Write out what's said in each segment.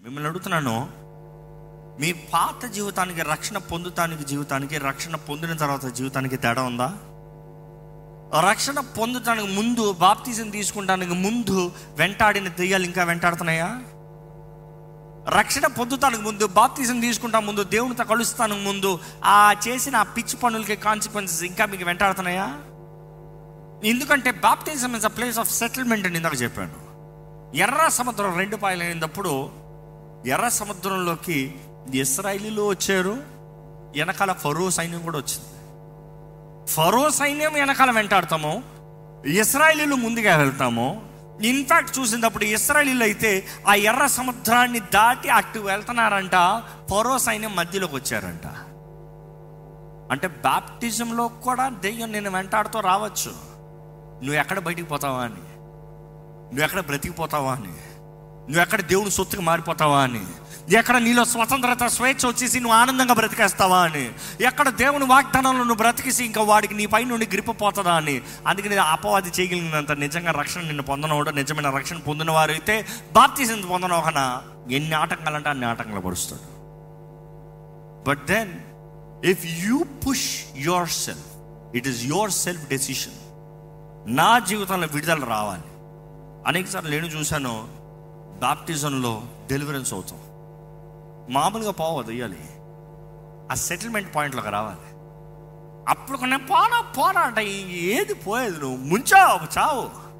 మిమ్మల్ని అడుగుతున్నాను మీ పాత జీవితానికి రక్షణ పొందుతానికి జీవితానికి రక్షణ పొందిన తర్వాత జీవితానికి తేడా ఉందా రక్షణ పొందటానికి ముందు బాప్తిజం తీసుకుంటానికి ముందు వెంటాడిన దెయ్యాలు ఇంకా వెంటాడుతున్నాయా రక్షణ పొందుతానికి ముందు బాప్తిజం తీసుకుంటా ముందు దేవునితో కలుస్తానికి ముందు ఆ చేసిన ఆ పిచ్చి పనులకి కాన్సిక్వెన్సెస్ ఇంకా మీకు వెంటాడుతున్నాయా ఎందుకంటే baptism is a place of settlement అని ఇందాక చెప్పాను ఎర్ర సముద్రం రెండు పాయలైనప్పుడు ఎర్ర సముద్రంలోకి ఇస్రాయిలీలు వచ్చారు వెనకాల ఫరో సైన్యం కూడా వచ్చింది ఫరో సైన్యం వెనకాల వెంటాడతాము ఇస్రాయలీలు ముందుగా వెళ్తాము ఇన్ఫాక్ట్ చూసినప్పుడు ఇస్రాయలీలు అయితే ఆ ఎర్ర సముద్రాన్ని దాటి అటు వెళ్తున్నారంట ఫరో సైన్యం మధ్యలోకి వచ్చారంట అంటే బాప్టిజంలో కూడా దెయ్యం నేను వెంటాడుతూ రావచ్చు నువ్వు ఎక్కడ బయటికి పోతావా అని నువ్వు ఎక్కడ బ్రతికిపోతావా అని నువ్వు ఎక్కడ దేవుని సొత్తుగా మారిపోతావా అని ఎక్కడ నీలో స్వతంత్రత స్వేచ్ఛ వచ్చేసి నువ్వు ఆనందంగా బ్రతికేస్తావా అని ఎక్కడ దేవుని వాగ్దానంలో నువ్వు బ్రతికేసి ఇంకా వాడికి నీ పై నుండి గ్రిప్ పోతుందా అని అందుకని నేను అపవాది చేయగలిగినంత నిజంగా రక్షణ నిన్ను పొందనవాడు నిజమైన రక్షణ పొందిన వారు అయితే బాప్తీసం పొందడం ఒక ఎన్ని ఆటంకాలు అంటే అన్ని ఆటంకాలు పరుస్తాడు but then if you push yourself it is yourself decision నా జీవితంలో విడుదల రావాలి అనేకసార్లు నేను చూశాను బాప్టిజంలో డెలివరెన్స్ అవుతాం మామూలుగా పోవద్దు ఇవ్వాలి ఆ సెటిల్మెంట్ పాయింట్లోకి రావాలి అప్పుడు కొనే పోరా పోరా అంటే ఏది పోయేది నువ్వు ముంచావు చావు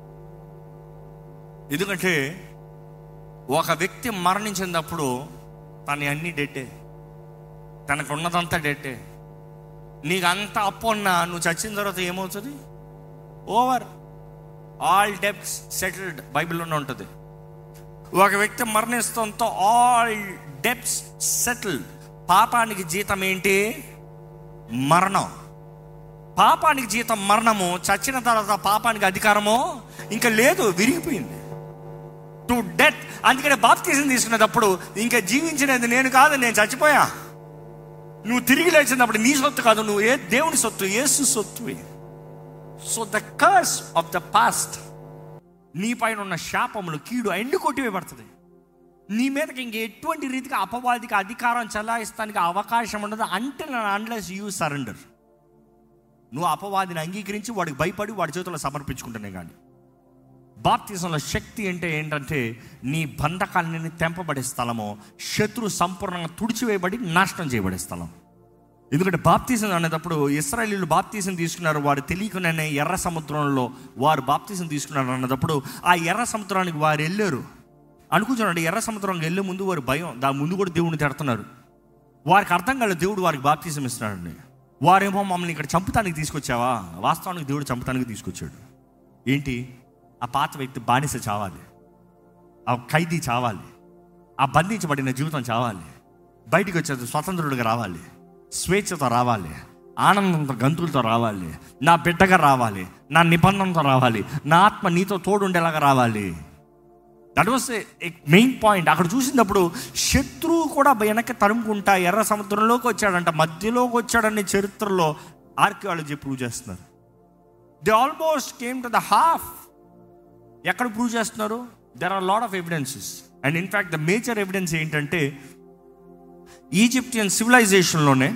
ఎందుకంటే ఒక వ్యక్తి మరణించినప్పుడు తన అన్ని డెట్టే తనకు ఉన్నదంతా డెట్టే నీకు అంత అప్పు ఉన్నా నువ్వు చచ్చిన తర్వాత ఏమవుతుంది ఓవర్ ఆల్ డెప్స్ సెటిల్డ్ బైబిల్లోనే ఉంటుంది ఒక వ్యక్తి మరణిస్తంతో ఆల్ డెప్స్ సెటిల్డ్ పాపానికి జీతం ఏంటి మరణం పాపానికి జీతం మరణము చచ్చిన తర్వాత పాపానికి అధికారము ఇంకా లేదు విరిగిపోయింది టు డెత్ అందుకనే బాప్తీసం తీసుకునేటప్పుడు ఇంకా జీవించినది నేను కాదు నేను చచ్చిపోయా నువ్వు తిరిగి లేచినప్పుడు నీ సొత్తు కాదు నువ్వు ఏ దేవుని సొత్తు ఏసు సొత్తు so the curse of the past నీ పైన ఉన్న శాపములు కీడు ఎండు కొట్టివేయబడుతుంది నీ మీదకి ఇంక ఎటువంటి రీతిగా అపవాదికి అధికారం చలాయిస్తానికి అవకాశం ఉండదు అంటే అన్లెస్ యూ సరెండర్ నువ్వు అపవాదిని అంగీకరించి వాడికి భయపడి వాడి చేతుల్లో సమర్పించుకుంటున్నాయి కానీ బాప్తిజంలో శక్తి అంటే ఏంటంటే నీ బంధకాలని తెంపబడే స్థలము శత్రు సంపూర్ణంగా తుడిచివేయబడి నాశనం చేయబడే స్థలం ఎందుకంటే బాప్తీసం అనేటప్పుడు ఇస్రాయలీలు బాప్తీసం తీసుకున్నారు వారు తెలియకుండానే ఎర్ర సముద్రంలో వారు బాప్తీసం తీసుకున్నారు అన్నప్పుడు ఆ ఎర్ర సముద్రానికి వారు వెళ్ళారు అనుకుంటున్నాడు ఎర్ర సముద్రం వెళ్ళే ముందు వారు భయం దాని ముందు కూడా దేవుడిని తిడుతున్నారు వారికి అర్థం కాలేదు దేవుడు వారికి బాప్తీసం ఇస్తున్నాడండి వారేమో మమ్మల్ని ఇక్కడ చంపుతానికి తీసుకొచ్చావా వాస్తవానికి దేవుడు చంపుతానికి తీసుకొచ్చాడు ఏంటి ఆ పాత వ్యక్తి బానిస చావాలి ఆ ఖైదీ చావాలి ఆ బంధించబడిన జీవితం చావాలి బయటికి వచ్చేది స్వతంత్రుడిగా రావాలి స్వేచ్ఛతో రావాలి ఆనందంతో గంతులతో రావాలి నా బిడ్డగా రావాలి నా నిబంధనతో రావాలి నా ఆత్మ నీతో తోడుండేలాగా రావాలి దట్ వాస్ మెయిన్ పాయింట్ అక్కడ చూసినప్పుడు శత్రువు కూడా వెనక్కి తరుముకుంటా ఎర్ర సముద్రంలోకి వచ్చాడంట మధ్యలోకి వచ్చాడని చరిత్రలో ఆర్కియాలజీ ప్రూవ్ చేస్తున్నారు they almost came to the half ఎక్కడ ప్రూవ్ చేస్తున్నారు there are lot of evidences and in fact the major evidence ఏంటంటే ఈజిప్టియన్ సివిలైజేషన్లోనే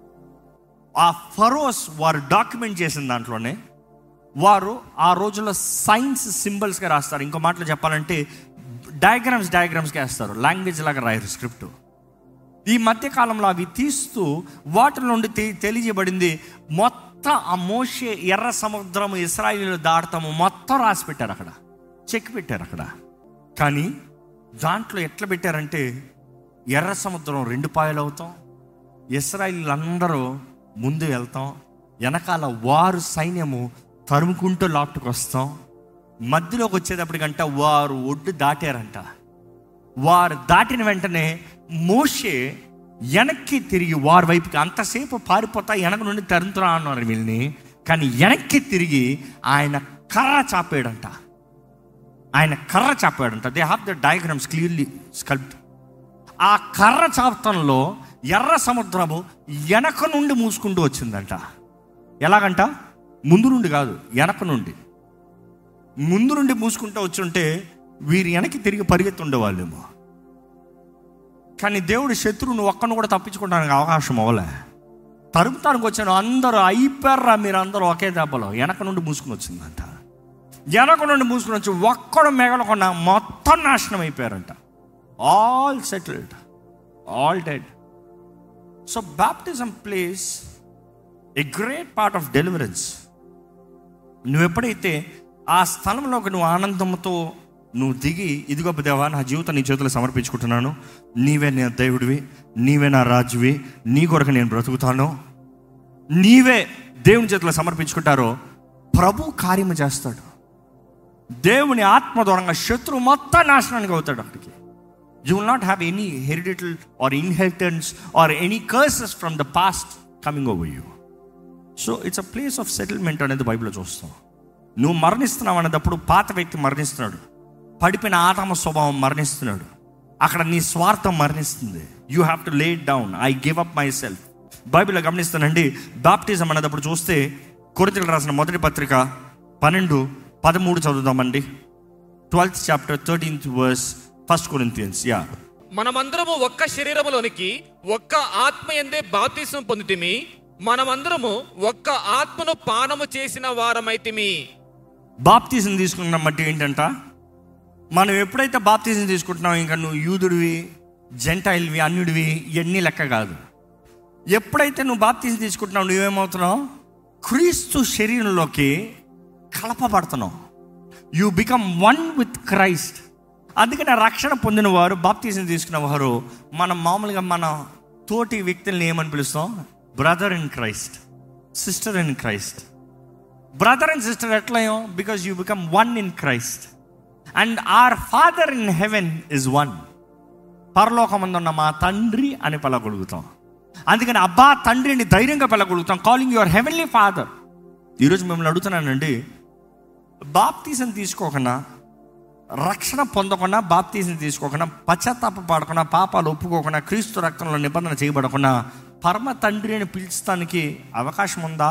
ఆ ఫరోస్ వారు డాక్యుమెంట్ చేసిన దాంట్లోనే వారు ఆ రోజుల్లో సైన్స్ సింబల్స్గా రాస్తారు ఇంకో మాటలు చెప్పాలంటే డయాగ్రామ్స్ డయాగ్రామ్స్గా వేస్తారు లాంగ్వేజ్ లాగా రాయరు స్క్రిప్ట్ ఈ మధ్య కాలంలో అవి తీస్తూ వాటి నుండి తె- తెలియజేయబడింది మొత్తం ఆ మోషే ఎర్ర సముద్రం ఇస్రాయిల్ దాడతాము మొత్తం రాసి పెట్టారు అక్కడ చెక్ పెట్టారు అక్కడ కానీ దాంట్లో ఎట్లా పెట్టారంటే ఎర్ర సముద్రం రెండు పాయలు అవుతాం ఇస్రాయిల్ అందరూ ముందు వెళ్తాం వెనకాల వారు సైన్యము తరుముకుంటూ లాక్టుకు వస్తాం మధ్యలోకి వచ్చేటప్పటికంట వారు ఒడ్డు దాటారంట వారు దాటిన వెంటనే మోషే వెనక్కి తిరిగి వారి వైపుకి అంతసేపు పారిపోతా వెనక నుండి తరుముతున్నా అన్నారు వీళ్ళని కానీ వెనక్కి తిరిగి ఆయన కర్ర చాపాడంట ఆయన కర్ర చాపాడంట they have the diagrams clearly sculpt ఆ కర్ర చాపతంలో ఎర్ర సముద్రము వెనక నుండి మూసుకుంటూ వచ్చిందంట ఎలాగంట ముందు నుండి కాదు వెనక నుండి ముందు నుండి మూసుకుంటూ వచ్చుంటే వీరు వెనక్కి తిరిగి పరిగెత్తుండేవాళ్ళేమో కానీ దేవుడి శత్రువుని ఒక్కను కూడా తప్పించుకోవడానికి అవకాశం అవ్వలే తరుపుతానికి వచ్చాను అందరూ అయిపోయారా మీరు అందరూ ఒకే దెబ్బలో వెనక నుండి మూసుకుని వచ్చిందంట వెనక నుండి మూసుకుని వచ్చి ఒక్కడు మిగలకుండా మొత్తం నాశనం అయిపోయారంట all settled all dead so baptism place a great part of deliverance నువ్వు ఎప్పుడైతే ఆ స్థలంలోకి నువ్వు ఆనందంతో నువ్వు దిగి ఇదిగో దేవా నా జీవితం నీ చేతులు సమర్పించుకుంటున్నాను నీవే నా దేవుడివి నీవే నా రాజువి నీ కొరకు నేను బ్రతుకుతాను నీవే దేవుని చేతులు సమర్పించుకుంటారో ప్రభు కార్యము చేస్తాడు దేవుని ఆత్మ దూరంగా శత్రువు మొత్తం నాశనానికి అవుతాడు అక్కడికి you will not have any hereditary or inheritance or any curses from the past coming over you so it's a place of settlement అనేది బైబిల్లో చూస్తాం నువ్వు మరణిస్తున్నావు అనేటప్పుడు పాత వ్యక్తి మరణిస్తున్నాడు పడిపోయిన ఆతమ స్వభావం మరణిస్తున్నాడు అక్కడ నీ స్వార్థం మరణిస్తుంది you have to lay down I give up myself బైబిల్లో గమనిస్తానండి బాప్టిజం అనేటప్పుడు చూస్తే కొరితలు రాసిన మొదటి పత్రిక పన్నెండు పదమూడు చదువుదామండి twelfth chapter thirteenth verse first Corinthians యా మనమందరము ఒక్క శరీరములోనికి ఒక్క ఆత్మ ఎందే బాప్తిసం పొందితిమి మనమందరము ఒక్క ఆత్మను పానము చేసిన వారమైతిమి బాప్తీసం తీసుకున్నాం బట్టి ఏంటంట మనం ఎప్పుడైతే బాప్తీసం తీసుకుంటున్నావు ఇంకా నువ్వు యూదుడివి జెంటైల్వి అన్యుడివి ఇవన్నీ లెక్క కాదు ఎప్పుడైతే నువ్వు బాప్తీసం తీసుకుంటున్నావు నువ్వేమవుతున్నావు క్రీస్తు శరీరంలోకి కలపబడుతున్నావు you become one with Christ అందుకని రక్షణ పొందిన వారు బాప్తీసం తీసుకున్న వారు మనం మామూలుగా మన తోటి వ్యక్తుల్ని ఏమని పిలుస్తాం brother in Christ sister in Christ brother and sister ఎట్లయో because you become one in Christ and our father in heaven is one పరలోకమందున్న మా తండ్రి అని పిలగలుగుతాం అందుకని అబ్బా తండ్రిని ధైర్యంగా పిలగలుగుతాం కాలింగ్ యువర్ హెవెన్లీ ఫాదర్ ఈరోజు మిమ్మల్ని అడుగుతున్నానండి బాప్తీసం తీసుకోకుండా రక్షణ పొందకుండా బాప్తీసం తీసుకోకుండా పశ్చాత్తాప పడకుండా పాపాలు ఒప్పుకోకుండా క్రీస్తు రక్తంలో నిబంధన చేయబడకుండా పరమ తండ్రి అని పిలుస్తానికి అవకాశం ఉందా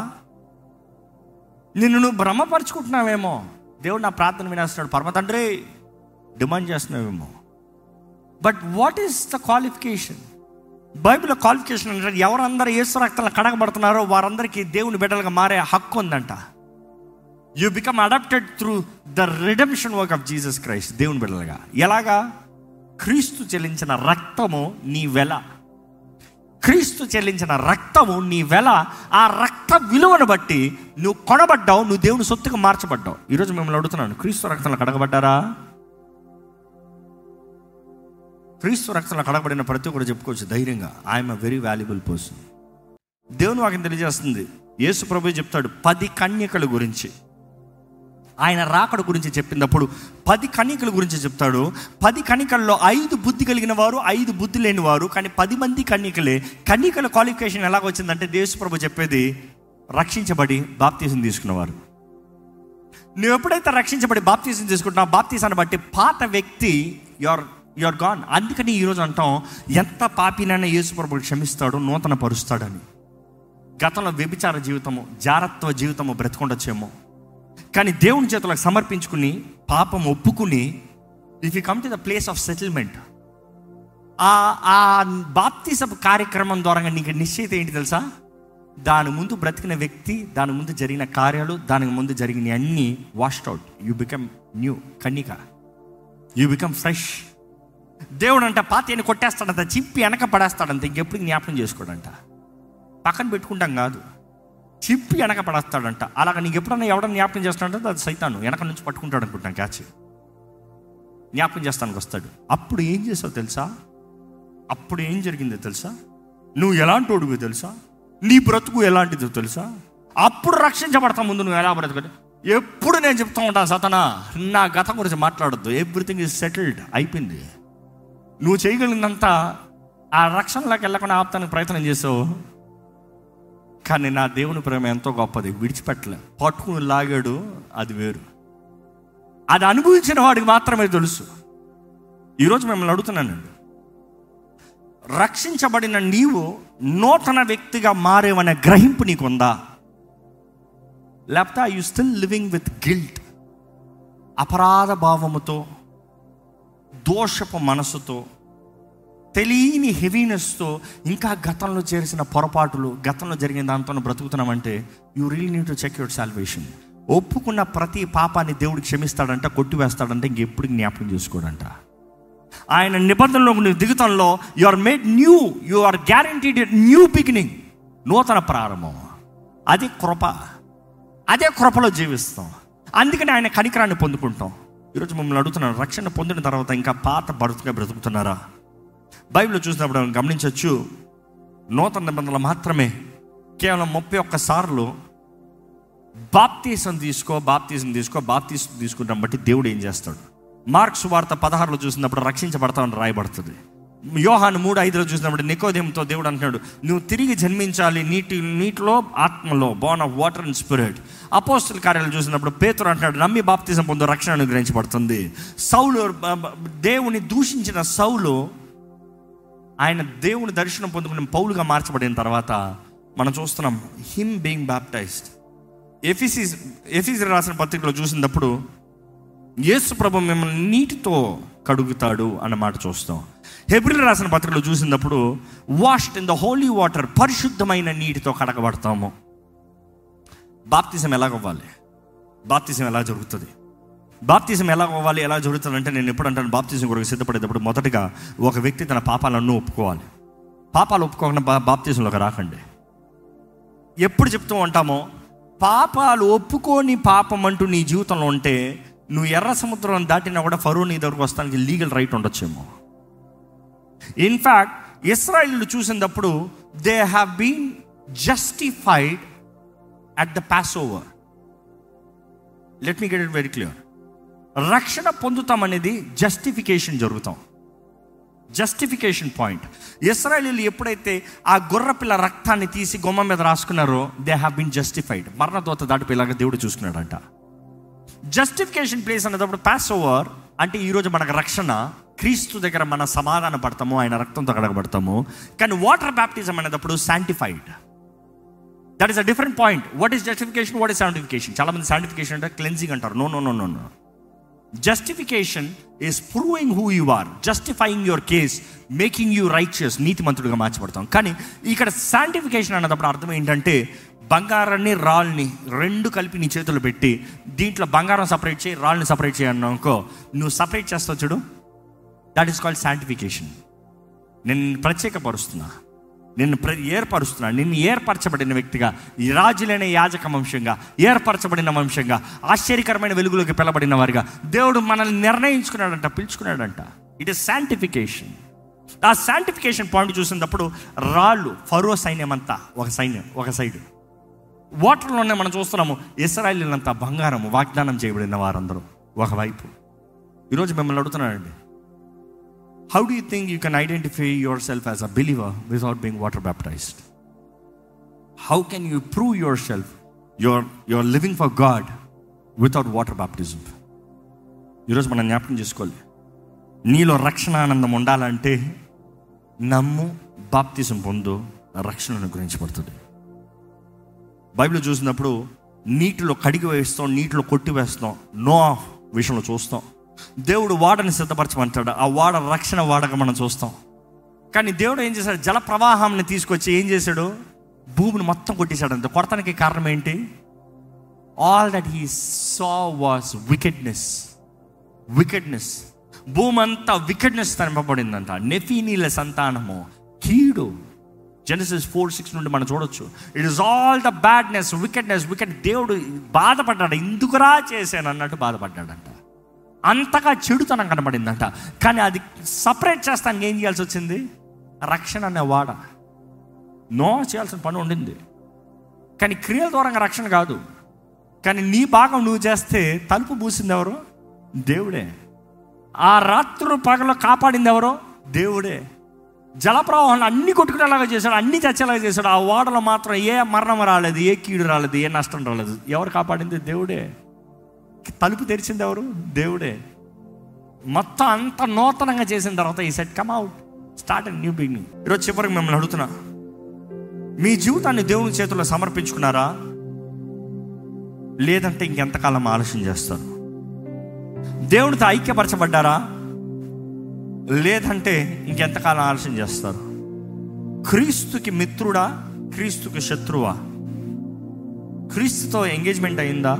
నిన్ను నువ్వు భ్రమపరుచుకుంటున్నావేమో దేవుడు నా ప్రార్థన వినేస్తున్నాడు పరమ తండ్రి డిమాండ్ చేస్తున్నావేమో but what is the qualification Bible qualification అంటే ఎవరందరూ యేసు రక్తంలో కడగబడుతున్నారో వారందరికీ దేవుని బిడ్డలుగా మారే హక్కు ఉందంట you become adopted through the redemption work of Jesus Christ దేవుని బిడ్డలుగా ఎలాగా క్రీస్తు చెల్లించిన రక్తము నీ వెల క్రీస్తు చెల్లించిన రక్తము నీ వెల ఆ రక్త విలువను బట్టి నువ్వు కొనబడ్డావు నువ్వు దేవుని సొత్తుగా మార్చబడ్డావు ఈరోజు మిమ్మల్ని అడుగుతున్నాను క్రీస్తు రక్తంలో కడగబడ్డారా క్రీస్తు రక్తంలో కడగబడిన ప్రతి ఒక్కరు చెప్పుకోవచ్చు ధైర్యంగా I'm a very valuable person దేవుని వాకి తెలియజేస్తుంది యేసు ప్రభు చెప్తాడు పది కన్యకల గురించి ఆయన రాకడ గురించి చెప్పినప్పుడు పది కన్యకల గురించి చెప్తాడు పది కన్యకల్లో ఐదు బుద్ధి కలిగిన వారు ఐదు బుద్ధి లేని వారు కానీ పది మంది కన్యకలే కన్యకల క్వాలిఫికేషన్ ఎలాగ వచ్చిందంటే దేశప్రభు చెప్పేది రక్షించబడి బాప్తీసం తీసుకున్నవారు నువ్వు ఎప్పుడైతే రక్షించబడి బాప్తీసం తీసుకుంటున్నావు బాప్తీసాన్ని బట్టి పాత వ్యక్తి యువర్ యువర్ గాన్ అందుకని ఈరోజు అంటాం ఎంత పాపినైనా యేసుప్రభు క్షమిస్తాడు నూతన పరుస్తాడని గతంలో వ్యభిచార జీవితము జారత్వ జీవితము బ్రతుకుండొచ్చేమో కానీ దేవుని చేతులకు సమర్పించుకుని పాపం ఒప్పుకుని if you come to the place of settlement ఆ ఆ బాప్తిసపు కార్యక్రమం ద్వారా నీకు నిశ్చయిత ఏంటి తెలుసా దాని ముందు బ్రతికిన వ్యక్తి దాని ముందు జరిగిన కార్యాలు దానికి ముందు జరిగిన అన్ని washed out you become new కన్నిక యు బికమ్ ఫ్రెష్ దేవుడు అంట పాతని కొట్టేస్తాడంట చింపి వెనక పడేస్తాడంట ఇంకెప్పుడు జ్ఞాపకం చేసుకోడంట పక్కన పెట్టుకుంటాం కాదు చింపి వెనక పడేస్తాడంట అలాగ నీకు ఎప్పుడన్నా ఎవడన్నా జ్ఞాపకం చేస్తాడంటే అది సైతాను వెనక నుంచి పట్టుకుంటాడు అనుకుంటాను క్యాచ్ జ్ఞాపకం చేస్తానికి వస్తాడు అప్పుడు ఏం చేసావు తెలుసా అప్పుడు ఏం జరిగిందో తెలుసా నువ్వు ఎలాంటి వాడివో తెలుసా నీ బ్రతుకు ఎలాంటిదో తెలుసా అప్పుడు రక్షించబడతా ముందు నువ్వు ఎలా బ్రతుకు ఎప్పుడు నేను చెప్తా ఉంటాను సతనా నా గతం గురించి మాట్లాడద్దు ఎవ్రీథింగ్ ఇస్ సెటిల్డ్ అయిపోయింది నువ్వు చేయగలిగినంత ఆ రక్షణలోకి వెళ్ళకుండా ఆపుతానికి ప్రయత్నం చేసావు కానీ నా దేవుని ప్రేమ ఎంతో గొప్పది విడిచిపెట్టలే పట్టుకుని లాగాడు అది వేరు అది అనుభవించిన వాడికి మాత్రమే తెలుసు ఈరోజు మిమ్మల్ని అడుగుతున్నానండి రక్షించబడిన నీవు నూతన వ్యక్తిగా మారేవనే గ్రహింపు నీకుందా లేకపోతే you still living with guilt అపరాధ భావముతో దోషపు మనసుతో తెలియని హెవీనెస్తో ఇంకా గతంలో చేసిన పొరపాటులు గతంలో జరిగిన దాంతో బ్రతుకుతున్నామంటే you real need to check your salvation ఒప్పుకున్న ప్రతి పాపాన్ని దేవుడికి క్షమిస్తాడంట కొట్టివేస్తాడంట ఇంకెప్పుడు జ్ఞాపకం చేసుకోడంట ఆయన నిబంధనలో నువ్వు దిగుతంలో you are made new you are guaranteed new beginning నూతన ప్రారంభం అది కృప అదే కృపలో జీవిస్తాం అందుకని ఆయన కనికరాన్ని పొందుకుంటాం ఈరోజు మమ్మల్ని అడుగుతున్నాను రక్షణ పొందిన తర్వాత ఇంకా పాత బ్రతుకుగా బ్రతుకుతున్నారా బైబిల్లో చూసినప్పుడు మనం గమనించవచ్చు నూతన నిబంధనలు మాత్రమే కేవలం ముప్పై ఒక్క సార్లు బాప్తీసం తీసుకో బాప్తీసం తీసుకో బాప్తీసం తీసుకుంటాం బట్టి దేవుడు ఏం చేస్తాడు మార్క్స్ వార్త పదహారులో చూసినప్పుడు రక్షించబడతామని రాయబడుతుంది యోహాను మూడు ఐదులో చూసినప్పుడు నికోదేంతో దేవుడు అంటున్నాడు నువ్వు తిరిగి జన్మించాలి నీటి నీటిలో ఆత్మలో born of water and spirit అపోస్తుల కార్యాలు చూసినప్పుడు పేతురు అంటున్నాడు నమ్మి బాప్తిజం పొందు రక్షణ అనుగ్రహించబడుతుంది సౌలు బ- బ- దేవుని దూషించిన సౌలు ఆయన దేవుని దర్శనం పొందుకుని పౌలుగా మార్చబడిన తర్వాత మనం చూస్తున్నాం హిమ్ బీయింగ్ బాప్టైజ్డ్ ఎఫీసీస్ ఎఫీసీ రాసిన పత్రికలో చూసినప్పుడు యేసు ప్రభు మిమ్మల్ని నీటితో కడుగుతాడు అన్న మాట చూస్తాం హెబ్రిల్ రాసిన పత్రికలో చూసినప్పుడు washed in the holy water పరిశుద్ధమైన నీటితో కడగబడతాము బాప్తిజం ఎలాగవ్వాలి బాప్తిజం ఎలా జరుగుతుంది బాప్తిజం ఎలా అవ్వాలి ఎలా జరుగుతుంది అంటే నేను ఎప్పుడు అంటాను బాప్తిజం కొరకు సిద్ధపడేటప్పుడు మొదటగా ఒక వ్యక్తి తన పాపాలను ఒప్పుకోవాలి పాపాలు ఒప్పుకోకుండా బా బాప్తిజంలోకి రాకండి ఎప్పుడు చెప్తూ ఉంటామో పాపాలు ఒప్పుకోని పాపం అంటూ నీ జీవితంలో ఉంటే నువ్వు ఎర్ర సముద్రం దాటినా కూడా ఫరో నీ దగ్గరకు వస్తానికి లీగల్ రైట్ ఉండొచ్చేమో ఇన్ఫ్యాక్ట్ ఇస్రాయిల్ చూసినప్పుడు they have been justified at the Passover let me get it very clear రక్షణ పొందుతాం అనేది జస్టిఫికేషన్ జరుగుతాం జస్టిఫికేషన్ పాయింట్ ఇస్రాయలీలు ఎప్పుడైతే ఆ గుర్రపిల్ల రక్తాన్ని తీసి గుమ్మ మీద రాసుకున్నారో దే హ్యావ్ బీన్ జస్టిఫైడ్ మరణదోత దాటిపోయేలాగా దేవుడు చూసుకున్నాడంట జస్టిఫికేషన్ ప్లేస్ అనేటప్పుడు పాస్ ఓవర్ అంటే ఈరోజు మనకు రక్షణ క్రీస్తు దగ్గర మన సమాధాన పడతాము ఆయన రక్తంతో కడగబడతాము కానీ వాటర్ బ్యాప్టిజం అనేటప్పుడు sanctified that is a different point what is justification what is sanctification చాలా మంది శాంటిఫికేషన్ అంటే క్లెన్జింగ్ అంటారు no no no no no justification is proving who you are justifying your case making you righteous నీతిమంతుడిగా మార్చబడతాం కానీ ఇక్కడ sanctification అన్నప్పుడు అర్థం ఏంటంటే బంగారాన్ని రాళ్ళని రెండు కలిపి నీ చేతులు పెట్టి దీంట్లో బంగారం సపరేట్ చేయి రాళ్ళని సపరేట్ చేయి అన్నాకో నువ్వు సపరేట్ చేస్తావు చూడు దట్ ఈస్ కాల్డ్ శాంటిఫికేషన్ నేను ప్రత్యేకపరుస్తున్నా నిన్ను ప్ర ఏర్పరుస్తున్నా నిన్ను ఏర్పరచబడిన వ్యక్తిగా ఈ రాజులైన యాజక వంశంగా ఏర్పరచబడిన వంశంగా ఆశ్చర్యకరమైన వెలుగులోకి పిలబడిన వారిగా దేవుడు మనల్ని నిర్ణయించుకున్నాడంట పిలుచుకున్నాడంట ఇట్ ఇస్ శాంటిఫికేషన్ ఆ శాంటిఫికేషన్ పాయింట్ చూసినప్పుడు రాళ్ళు ఫరో సైన్యం అంతా ఒక సైన్యం ఒక సైడ్ వాటర్లోనే మనం చూస్తున్నాము ఇస్రాయలీలంతా బంగారం వాగ్దానం చేయబడిన వారందరూ ఒకవైపు ఈరోజు మిమ్మల్ని అడుగుతున్నానండి how do you think you can identify yourself as a believer without being water baptized how can you prove yourself your your living for God without water baptism ఈరోజు మనం జ్ఞాపకం చేసుకోవాలి నీలో రక్షణ ఆనందం ఉండాలంటే నమ్ము బాప్తిజం పొందు రక్షణ అనుగ్రహించబడుతుంది బైబిల్ చూసినప్పుడు నీటిలో కడిగి వేస్తాం నీటిలో కొట్టి వేస్తాం నో విషయంలో చూస్తాం దేవుడు వాడని సిద్ధపరచమంటాడు ఆ వాడ రక్షణ వాడక మనం చూస్తాం కానీ దేవుడు ఏం చేశాడు జల ప్రవాహాన్ని తీసుకొచ్చి ఏం చేశాడు భూమిని మొత్తం కొట్టేశాడు అంత కొడతానికి కారణం ఏంటి all that he saw was wickedness wickedness భూమి అంతా వికెట్నెస్ తనపబడిందంట నెఫీనీల సంతానము కీడు జెనసిస్ ఫోర్ సిక్స్ నుండి మనం చూడొచ్చు it is all the badness wickedness wicked దేవుడు బాధపడ్డాడు ఎందుకురా చేశాను అన్నట్టు బాధపడ్డాడంట అంతగా చెడుతనం కనబడిందంట కానీ అది సపరేట్ చేస్తానికి ఏం చేయాల్సి వచ్చింది రక్షణ అనే వాడ నో చేయాల్సిన పని ఉండింది కానీ క్రియల ద్వారా రక్షణ కాదు కానీ నీ భాగం నువ్వు చేస్తే తలుపు పూసింది ఎవరు దేవుడే ఆ రాత్రులు పగలు కాపాడింది ఎవరో దేవుడే జలప్రవాహాన్ని అన్ని కొట్టుకునేలాగా చేశాడు అన్ని చచ్చేలాగా చేశాడు ఆ ఓడలో మాత్రం ఏ మరణం రాలేదు ఏ కీడు రాలేదు ఏ నష్టం రాలేదు ఎవరు కాపాడింది దేవుడే తలుపు తెరిచింది ఎవరు దేవుడే మొత్తం అంత నూతనంగా చేసిన తర్వాత ఈ set come out start and new beginning ఈరోజు చివరికి మిమ్మల్ని అడుగుతున్నా మీ జీవితాన్ని దేవుని చేతుల్లో సమర్పించుకున్నారా లేదంటే ఇంకెంతకాలం ఆలస్యం చేస్తారు దేవునితో ఐక్యపరచబడ్డారా లేదంటే ఇంకెంతకాలం ఆలస్యం చేస్తారు క్రీస్తుకి మిత్రుడా క్రీస్తుకి శత్రువా క్రీస్తుతో ఎంగేజ్మెంట్ అయిందా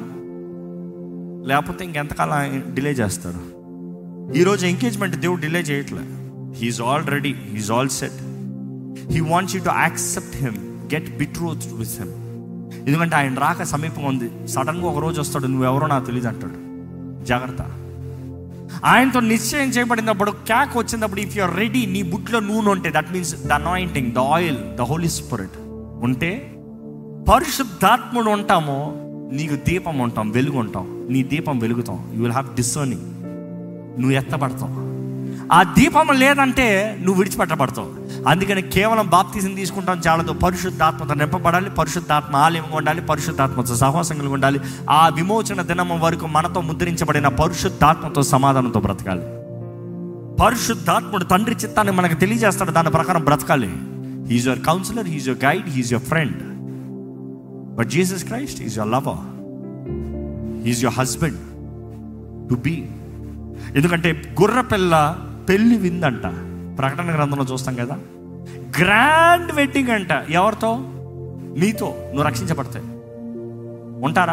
లేకపోతే ఇంకెంతకాలం డిలే చేస్తారు ఈరోజు ఎంగేజ్మెంట్ దేవుడు డిలే చేయట్లే he's already he's all set he wants you to accept him get betrothed with him ఎందుకంటే ఆయన రాక సమీపంగా ఉంది సడన్గా ఒక రోజు వస్తాడు నువ్వెవరో నాకు తెలియదు అంటాడు జాగ్రత్త ఆయనతో నిశ్చయం చేయబడినప్పుడు క్యాక్ వచ్చినప్పుడు ఇఫ్ యూఆర్ రెడీ నీ బుట్లో నూనె ఉంటే that means the anointing the oil the holy spirit ఉంటే పరిశుద్ధాత్ముడు ఉంటామో నీకు దీపం ఉంటాం వెలుగు ఉంటాం నీ దీపం వెలుగుతాం యూ విల్ హ్యావ్ డిసర్నింగ్ నువ్వు ఎత్తబడతావు ఆ దీపం లేదంటే నువ్వు విడిచిపెట్టబడతావు అందుకని కేవలం బాప్తీసం తీసుకుంటాం చాలదు పరిశుద్ధాత్మతో నింపబడాలి పరిశుద్ధాత్మ ఆలయంగా ఉండాలి పరిశుద్ధాత్మతో సహవాసంగా ఉండాలి ఆ విమోచన దినం వరకు మనతో ముద్రించబడిన పరిశుద్ధాత్మతో సమాధానంతో బ్రతకాలి పరిశుద్ధాత్ముడు తండ్రి చిత్తాన్ని మనకు తెలియజేస్తాడు దాని ప్రకారం బ్రతకాలి he's your counsellor he's your guide he's your friend but Jesus Christ is your lover he's your husband to be ఎందుకంటే గుర్ర పిల్ల పెళ్లి విందంట ప్రకటన గ్రంథంలో చూస్తాం కదా గ్రాండ్ వెడ్డింగ్ అంట ఎవరితో నీతో నువ్వు రక్షించబడతాయి ఉంటారా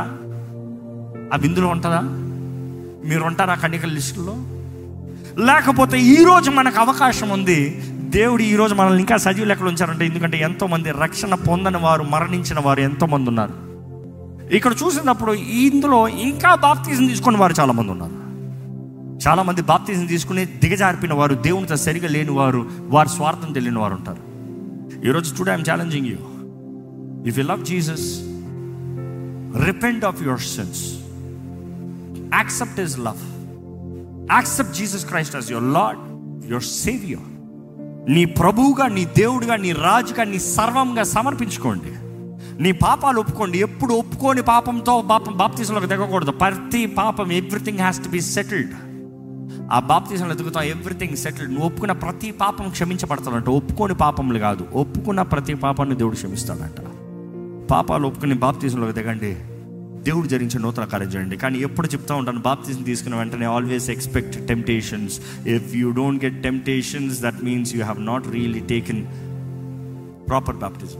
ఆ విందులో ఉంటుందా మీరు ఉంటారా కన్నికల లిస్టులో లేకపోతే ఈరోజు మనకు అవకాశం ఉంది దేవుడు ఈరోజు మనల్ని ఇంకా సజీవులు ఎక్కడ ఉంచారంటే ఎందుకంటే ఎంతో మంది రక్షణ పొందని వారు మరణించిన వారు ఎంతో మంది ఉన్నారు ఇక్కడ చూసినప్పుడు ఇందులో ఇంకా బాప్తీసం తీసుకున్న వారు చాలా మంది ఉన్నారు చాలా మంది బాప్తీసం తీసుకుని దిగజారిపిన వారు దేవునితో సరిగా లేని వారు వారి స్వార్థం తెలియని వారు ఉంటారు ఈరోజు today I'm challenging you if you love Jesus repent of your sins accept his love accept Jesus Christ as your lord your saviour నీ ప్రభువుగా నీ దేవుడిగా నీ రాజుగా నీ సర్వంగా సమర్పించుకోండి నీ పాపాలు ఒప్పుకోండి ఎప్పుడు ఒప్పుకోని పాపంతో పాపం బాప్తీసంలోకి దిగకూడదు ప్రతి పాపం everything has to be settled ఆ బాప్తీసంలో ఎదుగుతాం ఎవ్రీథింగ్ సెటిల్డ్ నువ్వు ఒప్పుకున్న ప్రతి పాపం క్షమించబడతాడంట ఒప్పుకోని పాపములు కాదు ఒప్పుకున్న ప్రతి పాపాన్ని దేవుడు క్షమిస్తాడంట పాపాలు ఒప్పుకుని బాప్తీసంలోకి దిగండి దేవుడు జరిగించిన నూతన కార్యం చేయండి కానీ ఎప్పుడు చెప్తా ఉంటాను బాప్తీసం తీసుకున్న వెంటనే always expect temptations if you don't get temptations that means you have not really taken proper baptism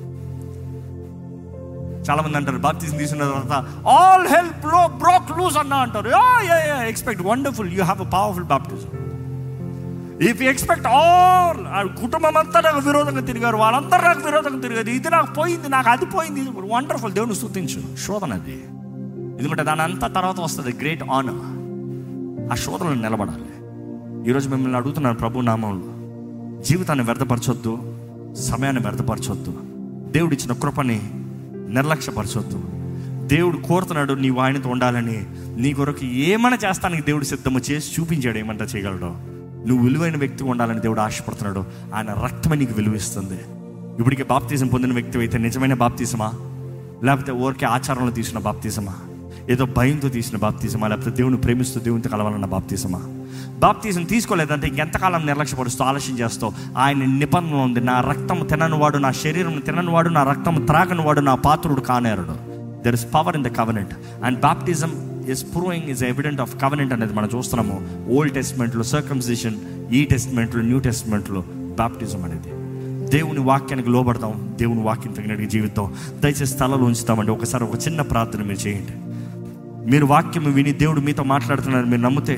చాలా మంది అంటారు బాప్తిజం తీసుకున్న తర్వాత all hell bro broke loose అన్న అంటారు expect wonderful you have a powerful baptism if you expect all కుటుంబం అంతా నాకు విరోధంగా తిరిగారు వాళ్ళందరూ నాకు విరోధంగా తిరిగారు ఇది నాకు పోయింది నాకు అది పోయింది వండర్ఫుల్ దేవుని స్థుతించు శోధన అది ఎందుకంటే దాని అంతా తర్వాత వస్తుంది గ్రేట్ ఆనర్ ఆ శోధనలో నిలబడాలి ఈరోజు మిమ్మల్ని అడుగుతున్నాను ప్రభు నామంలో జీవితాన్ని వ్యర్థపరచొద్దు సమయాన్ని వ్యర్థపరచొద్దు దేవుడిచ్చిన కృపని నిర్లక్ష్యపరచొద్దు దేవుడు కోరుతున్నాడు నీవు ఆయనతో ఉండాలని నీ కొరకు ఏమైనా చేస్తానికి దేవుడు సిద్ధము చేసి చూపించాడు ఏమంటా చేయగలడు నువ్వు విలువైన వ్యక్తి ఉండాలని దేవుడు ఆశపడుతున్నాడు ఆయన రక్తమే నీకు విలువిస్తుంది ఇప్పటికే బాప్తీసం పొందిన వ్యక్తి అయితే నిజమైన బాప్తీసమా లేకపోతే ఊరికే ఆచారంలో తీసిన బాప్తీసమా ఏదో భయంతో తీసిన బాప్తీసమా లేకపోతే దేవుని ప్రేమిస్తూ దేవునితో కలవాలన్న బాప్తీసమా బాప్తీసం తీసుకోలేదంటే ఇంకెంతకాలం నిర్లక్ష్యపరుస్తూ ఆలస్యం చేస్తావు ఆయన నిబంధన ఉంది నా రక్తం తినని వాడు నా శరీరం తినని వాడు నా రక్తం త్రాగని వాడు నా పాత్రుడు కానేరుడు there is power in the covenant and baptism is proving is evident of covenant అనేది మనం చూస్తున్నాము ఓల్డ్ టెస్ట్మెంట్లో సర్కంసిషన్ ఈ టెస్ట్మెంట్లో న్యూ టెస్ట్మెంట్లో బాప్టిజం అనేది దేవుని వాక్యానికి లోబడదాం దేవుని వాక్యం తగినట్టుగా జీవితం దయచేసి స్థలంలో ఉంచుతామండి ఒకసారి ఒక చిన్న ప్రార్థన మీరు చేయండి మీరు వాక్యం విని దేవుడు మీతో మాట్లాడుతున్నారు మీరు నమ్మితే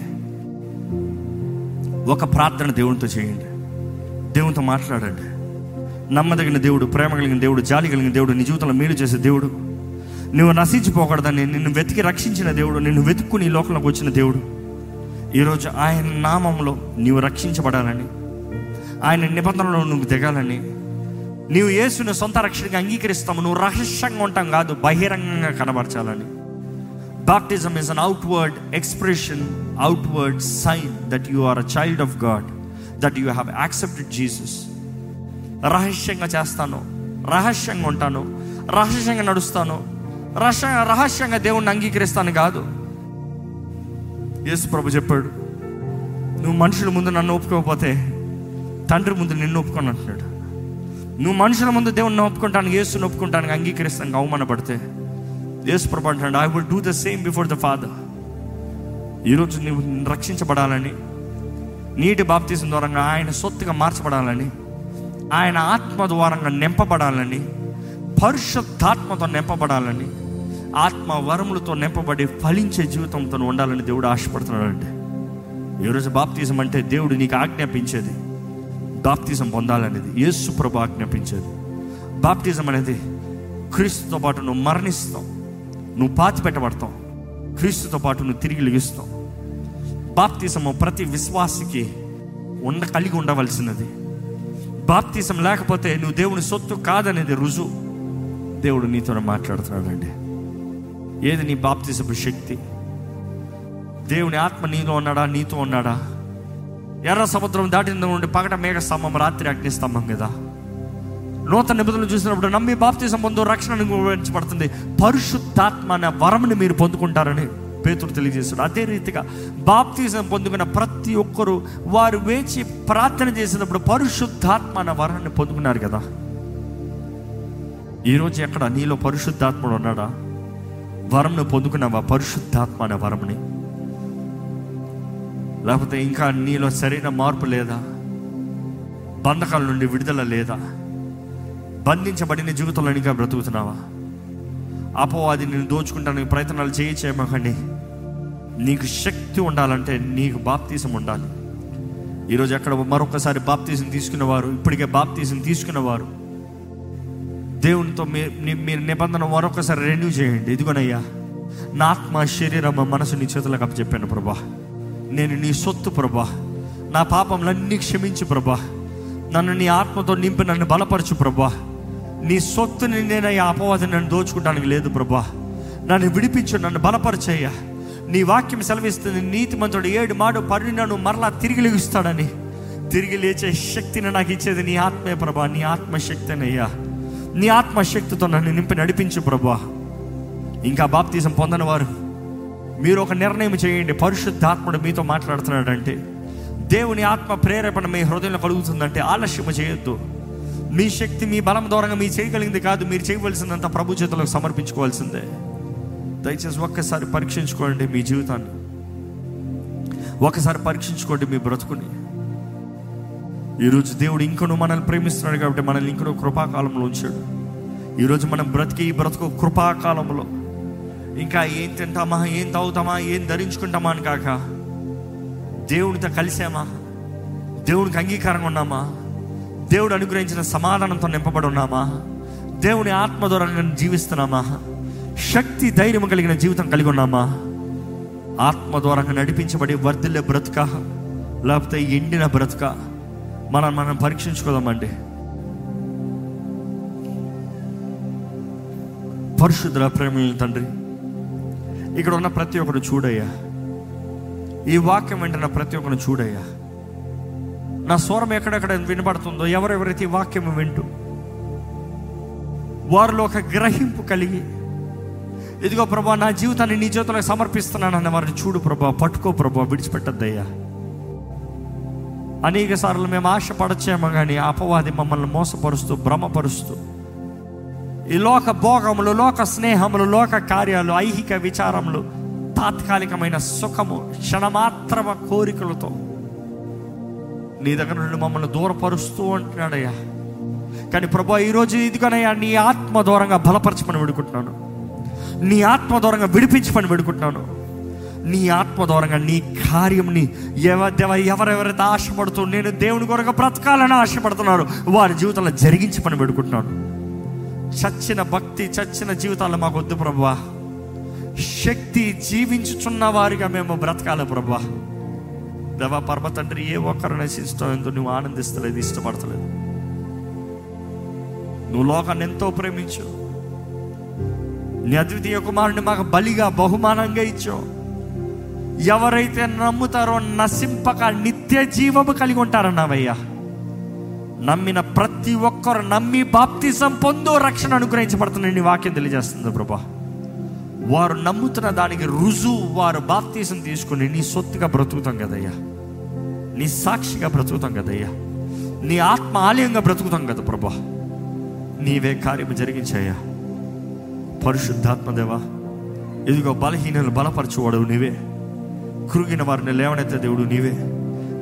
ఒక ప్రార్థన దేవునితో చేయండి దేవునితో మాట్లాడండి నమ్మదగిన దేవుడు ప్రేమ కలిగిన దేవుడు జాలి కలిగిన దేవుడు నీ జీవితంలో మేలు చేసే దేవుడు నువ్వు నశించిపోకూడదని నిన్ను వెతికి రక్షించిన దేవుడు నిన్ను వెతుక్కుని ఈ లోకంలోకి వచ్చిన దేవుడు ఈరోజు ఆయన నామంలో నీవు రక్షించబడాలని ఆయన నిబంధనలో నువ్వు దిగాలని నీవు యేసుని సొంత రక్షణగా అంగీకరిస్తాము నువ్వు రహస్యంగా ఉంటాం కాదు బహిరంగంగా కనబరచాలని baptism is an outward expression outward sign that you are a child of God that you have accepted Jesus రహస్యంగా చేస్తాను రహస్యంగా ఉంటాను రహస్యంగా నడుస్తాను రహస్య రహస్యంగా దేవుణ్ణి అంగీకరిస్తాను కాదు యేసు ప్రభు చెప్పాడు నువ్వు మనుషుల ముందు నన్ను ఒప్పుకోకపోతే తండ్రి ముందు నిన్ను ఒప్పుకొని అంటున్నాడు నువ్వు మనుషుల ముందు దేవుణ్ణి ఒప్పుకుంటాను యేసుని ఒప్పుకుంటాను అంగీకరిస్తాను అవమానపడితే యేసు ప్రభు అంటాడు I will do the same before the father ఈరోజు నీవు రక్షించబడాలని నీటి బాప్తీసం ద్వారా ఆయన సొత్తుగా మార్చబడాలని ఆయన ఆత్మ ద్వారంగా నింపబడాలని పరిశుద్ధాత్మతో నింపబడాలని ఆత్మ వరములతో నింపబడి ఫలించే జీవితంతో ఉండాలని దేవుడు ఆశపడుతున్నాడంటే ఈరోజు బాప్తీసం అంటే దేవుడు నీకు ఆజ్ఞాపించేది బాప్తీసం పొందాలనేది యేసు ప్రభు ఆజ్ఞాపించేది బాప్తిజం అనేది క్రీస్తుతో పాటు నువ్వు మరణిస్తావు నువ్వు పాతి పెట్టబడతావు క్రీస్తుతో పాటు నువ్వు తిరిగి లెగిస్తావు బాప్తిజము ప్రతి విశ్వాసికి ఉండ కలిగి ఉండవలసినది బాప్తిజం లేకపోతే నువ్వు దేవుని సొత్తు కాదనేది రుజువు దేవుడు నీతో మాట్లాడుతున్నాడండి ఏది నీ బాప్తిజపు శక్తి దేవుని ఆత్మ నీలో ఉన్నాడా నీతో ఉన్నాడా ఎర్ర సముద్రం దాటిన నుండి పగట మేఘ స్తంభం రాత్రి అగ్ని స్తంభం కదా నూతన నిబంధనలు చూసినప్పుడు నమ్మి బాప్తిజం పొందు రక్షణ అనుభవించబడుతుంది పరిశుద్ధాత్మ అనే వరముని మీరు పొందుకుంటారని పేతురు తెలియజేస్తాడు అదే రీతిగా బాప్తిజం పొందుకున్న ప్రతి ఒక్కరూ వారు వేచి ప్రార్థన చేసినప్పుడు పరిశుద్ధాత్మ అనే వరాన్ని పొందుకున్నారు కదా ఈరోజు ఎక్కడ నీలో పరిశుద్ధాత్ముడు ఉన్నాడా వరంను పొందుకున్నావా పరిశుద్ధాత్మ అనే వరముని లేకపోతే ఇంకా నీలో సరైన మార్పు లేదా బంధకాల నుండి విడుదల లేదా బంధించబడిన జీవితంలో ఇంకా బ్రతుకుతున్నావా అపో అది నేను దోచుకుంటానికి ప్రయత్నాలు చేయి చేయమకండి నీకు శక్తి ఉండాలంటే నీకు బాప్తీసం ఉండాలి ఈరోజు ఎక్కడ మరొకసారి బాప్తీసం తీసుకున్నవారు ఇప్పటికే బాప్తీసం తీసుకున్నవారు దేవునితో మీ ని- మీరు నిబంధన మరొకసారి రెన్యూ చేయండి ఇదిగోనయ్యా నా ఆత్మ శరీరం మనసు నీ చేతులకు అప్పచెప్పాను ప్రభా నేను నీ సొత్తు ప్రభా నా పాపంలన్నీ క్షమించు ప్రభా నన్ను నీ ఆత్మతో నింపి నన్ను బలపరచు ప్రభా నీ సొత్తుని నేను ఈ అపవాది నన్ను దోచుకోవడానికి లేదు ప్రభా నన్ను విడిపించు నన్ను బలపరచయ్యా నీ వాక్యం సెలవిస్తుంది నీతిమంతుడు ఏడు మాడు పడినను మరలా తిరిగి లేగుస్తాడని తిరిగి లేచే శక్తిని నాకు ఇచ్చేది నీ ఆత్మే ప్రభా నీ ఆత్మశక్తినయ్యా నీ ఆత్మశక్తితో నన్ను నింపి నడిపించు ప్రభా ఇంకా బాప్తీసం పొందని వారు మీరు ఒక నిర్ణయం చేయండి పరిశుద్ధాత్ముడు మీతో మాట్లాడుతున్నాడంటే దేవుని ఆత్మ ప్రేరేపణ మీ హృదయంలో కలుగుతుందంటే ఆలస్యం చేయొద్దు మీ శక్తి మీ బలం దూరంగా మీరు చేయగలిగింది కాదు మీరు చేయవలసిందంత ప్రభు చేతులకు సమర్పించుకోవాల్సిందే దయచేసి ఒక్కసారి పరీక్షించుకోండి మీ జీవితాన్ని ఒకసారి పరీక్షించుకోండి మీ బ్రతుకుని ఈరోజు దేవుడు ఇంకను మనల్ని ప్రేమిస్తున్నాడు కాబట్టి మనల్ని ఇంకను కృపాకాలంలో ఉంచాడు ఈరోజు మనం బ్రతికి ఈ బ్రతుకు కృపాకాలంలో ఇంకా ఏం తింటామా ఏం తాగుతామా ఏం ధరించుకుంటామా అని కాక దేవునితో కలిసామా దేవునికి అంగీకారంగా ఉన్నామా దేవుడు అనుగ్రహించిన సమాధానంతో నింపబడి ఉన్నామా దేవుని ఆత్మ ద్వారా జీవిస్తున్నామా శక్తి ధైర్యం కలిగిన జీవితం కలిగి ఉన్నామా ఆత్మ ద్వారా నడిపించబడి వర్ధిల్లే బ్రతుక లేకపోతే ఎండిన బ్రతుక మనం మనం పరీక్షించుకోదామండి పరిశుద్ధ ప్రేమ తండ్రి ఇక్కడ ఉన్న ప్రతి ఒక్కరు చూడయ్యా ఈ వాక్యం వెంటనే ప్రతి ఒక్కరు చూడయ్యా నా స్వరం ఎక్కడెక్కడ వినబడుతుందో ఎవరెవరైతే ఈ వాక్యం వింటూ వారిలో ఒక గ్రహింపు కలిగి ఇదిగో ప్రభా నా జీవితాన్ని నీ చేతులకు సమర్పిస్తున్నానన్న వారిని చూడు ప్రభా పట్టుకో ప్రభా విడిచిపెట్టద్దయ్యా అనేక సార్లు మేము ఆశపడచ్చేమో కానీ అపవాది మమ్మల్ని మోసపరుస్తూ భ్రమపరుస్తూ ఈ లోక భోగములు లోక స్నేహములు లోక కార్యాలు ఐహిక విచారములు తాత్కాలికమైన సుఖము క్షణమాత్రమ కోరికలతో నీ దగ్గర నుండి మమ్మల్ని దూరపరుస్తూ అంటున్నాడయ్యా కానీ ప్రభు ఈరోజు ఇదిగోనయ్యా నీ ఆత్మ దూరంగా బలపరచమని వేడుకుంటున్నాను నీ ఆత్మ దూరంగా విడిపించమని వేడుకుంటున్నాను నీ ఆత్మ దూరంగా నీ కార్యంని ఎవ దేవ ఎవరెవరైతే ఆశపడుతూ నేను దేవుని కొరకు బ్రతకాలని ఆశపడుతున్నారు వారి జీవితంలో జరిగించి పని పెడుకుంటున్నాను చచ్చిన భక్తి చచ్చిన జీవితాలు మాకు వద్దు ప్రభా శక్తి జీవించుచున్న వారిగా మేము బ్రతకాలి ప్రభా దేవా పరమ తండ్రి ఏ ఒక్కరు నశించడం ఎంతో నువ్వు ఆనందిస్తలేదు ఇష్టపడతలేదు నువ్వు లోకాన్ని ఎంతో ప్రేమించు నీ అద్వితీయ కుమారుని మాకు బలిగా బహుమానంగా ఇచ్చావు ఎవరైతే నమ్ముతారో నశింపక నిత్య జీవము కలిగి ఉంటారన్నావయ్యా నమ్మిన ప్రతి ఒక్కరు నమ్మి బాప్తిజం పొందో రక్షణ అనుగ్రహించబడుతుందని నీ వాక్యం తెలియజేస్తుంది ప్రభా వారు నమ్ముతున్న దానికి రుజువు వారు బాప్తీసం తీసుకుని నీ సొత్తుగా బ్రతుకుతాం కదయ్యా నీ సాక్షిగా బ్రతుకుతాం కదయ్యా నీ ఆత్మ ఆలయంగా బ్రతుకుతాం కదా ప్రభా నీవే కార్యము జరిగించాయా పరిశుద్ధాత్మదేవా ఇదిగో బలహీనలు బలపరచువాడు నీవే కృగిన వారిని లేవనెత్తే దేవుడు నీవే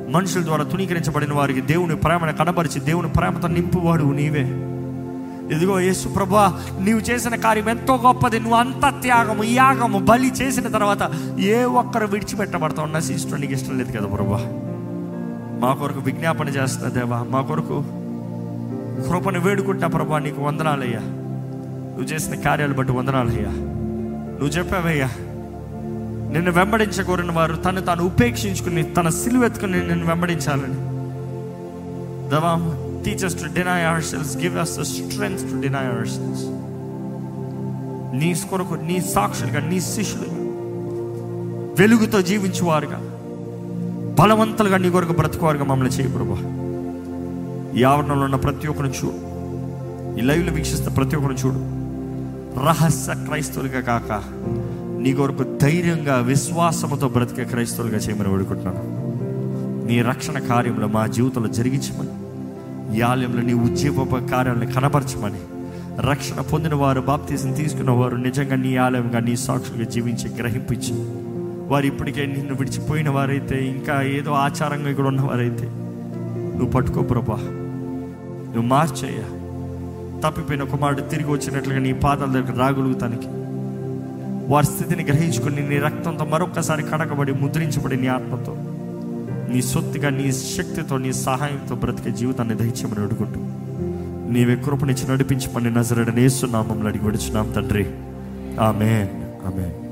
మనుషుల ద్వారా తునీకరించబడిన వారికి దేవుని ప్రేమను కనబరిచి దేవుని ప్రేమతో నింపువాడు నీవే ఇదిగో యేసు ప్రభా నీవు చేసిన కార్యం ఎంతో గొప్పది నువ్వు అంత త్యాగము యాగము బలి చేసిన తర్వాత ఏ ఒక్కరు విడిచిపెట్టబడతావు నశిష్టం నీకు ఇష్టం లేదు కదా ప్రభా మా కొరకు విజ్ఞాపన చేస్తున్నా దేవా మా కొరకు కృపను వేడుకుంటా ప్రభా నీకు వందనాలయ్యా నువ్వు చేసిన కార్యాలు బట్టి వందనాలయ్యా నువ్వు చెప్పావయ్యా నిన్ను వెంబడించకూరిన వారు తను తాను ఉపేక్షించుకుని తన సిలువెత్తుకుని నిన్ను వెంబడించాలని దవా teach us to deny our selves give us the strength to deny our selves నీ కొరకు నీ సాక్షులుగా నీ శిష్యులుగా వెలుగుతో జీవించువారుగా బలవంతులుగా నీ కొరకు బ్రతుకువారుగా మమ్మల్ని చేయి ప్రభా ఈ ఆవరణలో ఉన్న ప్రతి ఒక్కరిని చూడు ఈ లైవ్లో వీక్షిస్తున్న ప్రతి ఒక్కరిని చూడు రహస్య క్రైస్తవులుగా కాక నీ కొరకు ధైర్యంగా విశ్వాసముతో బ్రతికే క్రైస్తవులుగా చేయమని వేడుకుంటున్నాను నీ రక్షణ కార్యంలో మా జీవితంలో జరిగించమని ఈ ఆలయంలో నీ ఉద్యోగ కార్యాలను కనపరచమని రక్షణ పొందిన వారు బాప్తీసం తీసుకున్న వారు నిజంగా నీ ఆలయంగా నీ సాక్షులుగా జీవించి గ్రహింపించి వారు ఇప్పటికే నిన్ను విడిచిపోయిన వారైతే ఇంకా ఏదో ఆచారంగా ఇక్కడ ఉన్నవారైతే నువ్వు పట్టుకో ప్రభా నువ్వు మార్చేయ తప్పిపోయిన కుమారుడు తిరిగి వచ్చినట్లుగా నీ పాదాల దగ్గర రాగలుగుతానికి వారి స్థితిని గ్రహించుకుని నీ రక్తంతో మరొకసారి కడకబడి ముద్రించబడి నీ ఆత్మతో నీ సొత్తుగా నీ శక్తితో నీ సహాయంతో బ్రతికే జీవితాన్ని దయచేయమని అడుగుంటూ నీవే కృపనిచ్చి నడిపించమని నజరడనేస్తున్నామని అడిగి విడుచున్నాం తండ్రి ఆమె ఆమె